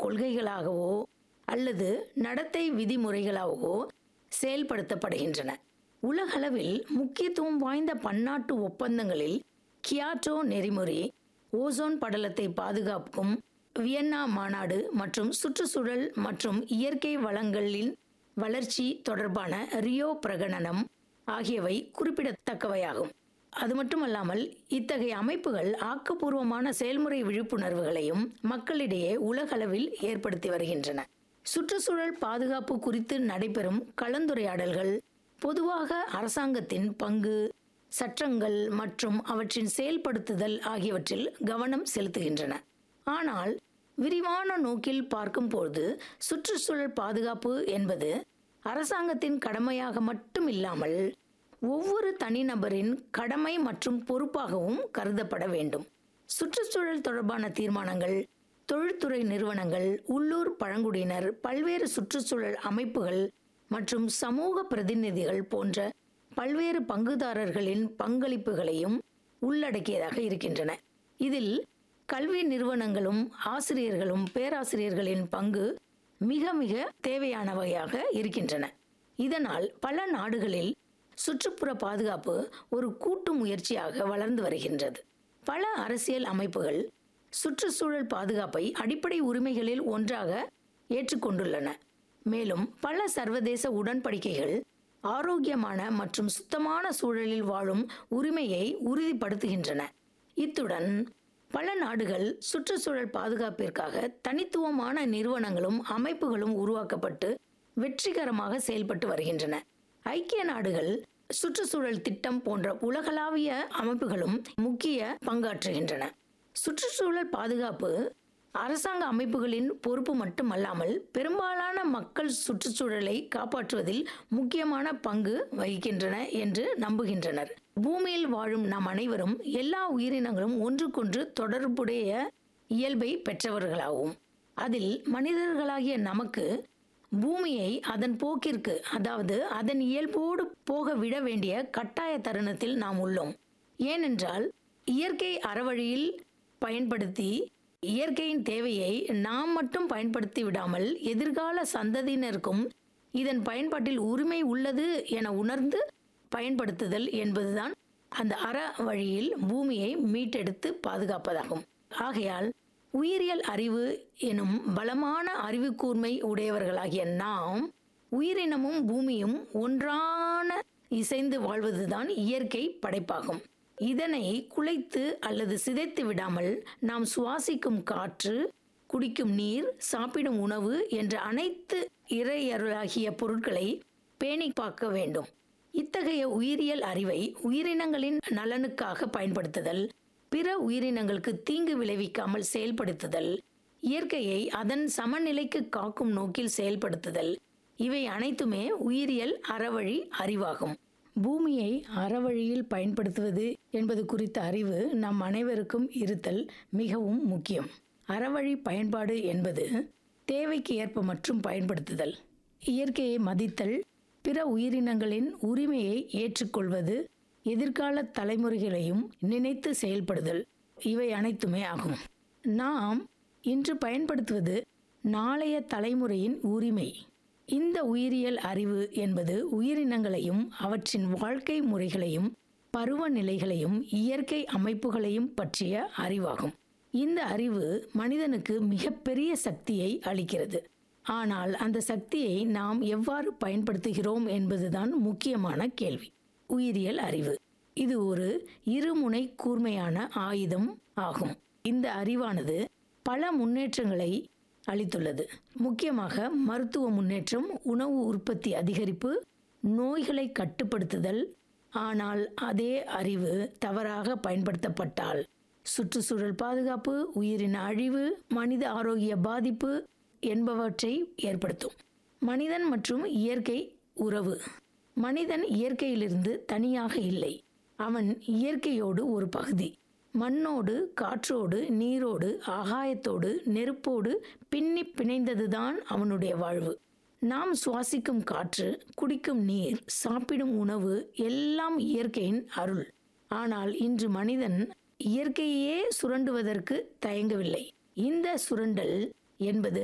கொள்கைகளாகவோ அல்லது நடத்தை விதிமுறைகளாகவோ செயல்படுத்தப்படுகின்றன உலகளவில் முக்கியத்துவம் வாய்ந்த பன்னாட்டு ஒப்பந்தங்களில் கியாட்டோ நெறிமுறை ஓசோன் படலத்தை பாதுகாக்கும் வியன்னா மாநாடு மற்றும் சுற்றுச்சூழல் மற்றும் இயற்கை வளங்களின் வளர்ச்சி தொடர்பான ரியோ பிரகடனம் ஆகியவை குறிப்பிடத்தக்கவையாகும் அது மட்டுமல்லாமல் இத்தகைய அமைப்புகள் ஆக்கப்பூர்வமான செயல்முறை விழிப்புணர்வுகளையும் மக்களிடையே உலகளவில் ஏற்படுத்தி வருகின்றன சுற்றுச்சூழல் பாதுகாப்பு குறித்து நடைபெறும் கலந்துரையாடல்கள் பொதுவாக அரசாங்கத்தின் பங்கு சட்டங்கள் மற்றும் அவற்றின் செயல்படுத்துதல் ஆகியவற்றில் கவனம் செலுத்துகின்றன ஆனால் விரிவான நோக்கில் பார்க்கும்போது சுற்றுச்சூழல் பாதுகாப்பு என்பது அரசாங்கத்தின் கடமையாக மட்டும் இல்லாமல் ஒவ்வொரு தனிநபரின் கடமை மற்றும் பொறுப்பாகவும் கருதப்பட வேண்டும் சுற்றுச்சூழல் தொடர்பான தீர்மானங்கள் தொழில்துறை நிறுவனங்கள் உள்ளூர் பழங்குடியினர் பல்வேறு சுற்றுச்சூழல் அமைப்புகள் மற்றும் சமூக பிரதிநிதிகள் போன்ற பல்வேறு பங்குதாரர்களின் பங்களிப்புகளையும் உள்ளடக்கியதாக இருக்கின்றன இதில் கல்வி நிறுவனங்களும் ஆசிரியர்களும் பேராசிரியர்களின் பங்கு மிக மிக தேவையானவையாக இருக்கின்றன இதனால் பல நாடுகளில் சுற்றுப்புற பாதுகாப்பு ஒரு கூட்டு முயற்சியாக வளர்ந்து வருகின்றது பல அரசியல் அமைப்புகள் சுற்றுச்சூழல் பாதுகாப்பை அடிப்படை உரிமைகளில் ஒன்றாக ஏற்றுக்கொண்டுள்ளன மேலும் பல சர்வதேச உடன்படிக்கைகள் ஆரோக்கியமான மற்றும் சுத்தமான சூழலில் வாழும் உரிமையை உறுதிப்படுத்துகின்றன இத்துடன் பல நாடுகள் சுற்றுச்சூழல் பாதுகாப்பிற்காக தனித்துவமான நிறுவனங்களும் அமைப்புகளும் உருவாக்கப்பட்டு வெற்றிகரமாக செயல்பட்டு வருகின்றன ஐக்கிய நாடுகள் சுற்றுச்சூழல் திட்டம் போன்ற உலகளாவிய அமைப்புகளும் முக்கிய பங்காற்றுகின்றன சுற்றுச்சூழல் பாதுகாப்பு அரசாங்க அமைப்புகளின் பொறுப்பு மட்டுமல்லாமல் பெரும்பாலான மக்கள் சுற்றுச்சூழலை காப்பாற்றுவதில் முக்கியமான பங்கு வகிக்கின்றன என்று நம்புகின்றனர் பூமியில் வாழும் நாம் அனைவரும் எல்லா உயிரினங்களும் ஒன்றுக்கொன்று தொடர்புடைய இயல்பை பெற்றவர்களாகும் அதில் மனிதர்களாகிய நமக்கு பூமியை அதன் போக்கிற்கு அதாவது அதன் இயல்போடு போக விட வேண்டிய கட்டாய தருணத்தில் நாம் உள்ளோம் ஏனென்றால் இயற்கை அறவழியில் பயன்படுத்தி இயற்கையின் தேவையை நாம் மட்டும் பயன்படுத்தி விடாமல் எதிர்கால சந்ததியினருக்கும் இதன் பயன்பாட்டில் உரிமை உள்ளது என உணர்ந்து பயன்படுத்துதல் என்பதுதான் அந்த அற வழியில் பூமியை மீட்டெடுத்து பாதுகாப்பதாகும் ஆகையால் உயிரியல் அறிவு எனும் பலமான அறிவு கூர்மை உடையவர்களாகிய நாம் உயிரினமும் பூமியும் ஒன்றான இசைந்து வாழ்வதுதான் இயற்கை படைப்பாகும் இதனை குலைத்து அல்லது சிதைத்து விடாமல் நாம் சுவாசிக்கும் காற்று குடிக்கும் நீர் சாப்பிடும் உணவு என்ற அனைத்து இறையருளாகிய பொருட்களை பேணி பார்க்க வேண்டும் இத்தகைய உயிரியல் அறிவை உயிரினங்களின் நலனுக்காக பயன்படுத்துதல் பிற உயிரினங்களுக்கு தீங்கு விளைவிக்காமல் செயல்படுத்துதல் இயற்கையை அதன் சமநிலைக்கு காக்கும் நோக்கில் செயல்படுத்துதல் இவை அனைத்துமே உயிரியல் அறவழி அறிவாகும் பூமியை அறவழியில் பயன்படுத்துவது என்பது குறித்த அறிவு நம் அனைவருக்கும் இருத்தல் மிகவும் முக்கியம் அறவழி பயன்பாடு என்பது தேவைக்கு ஏற்ப மற்றும் பயன்படுத்துதல் இயற்கையை மதித்தல் பிற உயிரினங்களின் உரிமையை ஏற்றுக்கொள்வது எதிர்கால தலைமுறைகளையும் நினைத்து செயல்படுதல் இவை அனைத்துமே ஆகும் நாம் இன்று பயன்படுத்துவது நாளைய தலைமுறையின் உரிமை இந்த உயிரியல் அறிவு என்பது உயிரினங்களையும் அவற்றின் வாழ்க்கை முறைகளையும் பருவநிலைகளையும் இயற்கை அமைப்புகளையும் பற்றிய அறிவாகும் இந்த அறிவு மனிதனுக்கு மிகப்பெரிய சக்தியை அளிக்கிறது ஆனால் அந்த சக்தியை நாம் எவ்வாறு பயன்படுத்துகிறோம் என்பதுதான் முக்கியமான கேள்வி உயிரியல் அறிவு இது ஒரு இருமுனை கூர்மையான ஆயுதம் ஆகும் இந்த அறிவானது பல முன்னேற்றங்களை அளித்துள்ளது முக்கியமாக மருத்துவ முன்னேற்றம் உணவு உற்பத்தி அதிகரிப்பு நோய்களை கட்டுப்படுத்துதல் ஆனால் அதே அறிவு தவறாக பயன்படுத்தப்பட்டால் சுற்றுச்சூழல் பாதுகாப்பு உயிரின அழிவு மனித ஆரோக்கிய பாதிப்பு என்பவற்றை ஏற்படுத்தும் மனிதன் மற்றும் இயற்கை உறவு மனிதன் இயற்கையிலிருந்து தனியாக இல்லை அவன் இயற்கையோடு ஒரு பகுதி மண்ணோடு காற்றோடு நீரோடு ஆகாயத்தோடு நெருப்போடு பின்னி பிணைந்ததுதான் அவனுடைய வாழ்வு நாம் சுவாசிக்கும் காற்று குடிக்கும் நீர் சாப்பிடும் உணவு எல்லாம் இயற்கையின் அருள் ஆனால் இன்று மனிதன் இயற்கையே சுரண்டுவதற்கு தயங்கவில்லை இந்த சுரண்டல் என்பது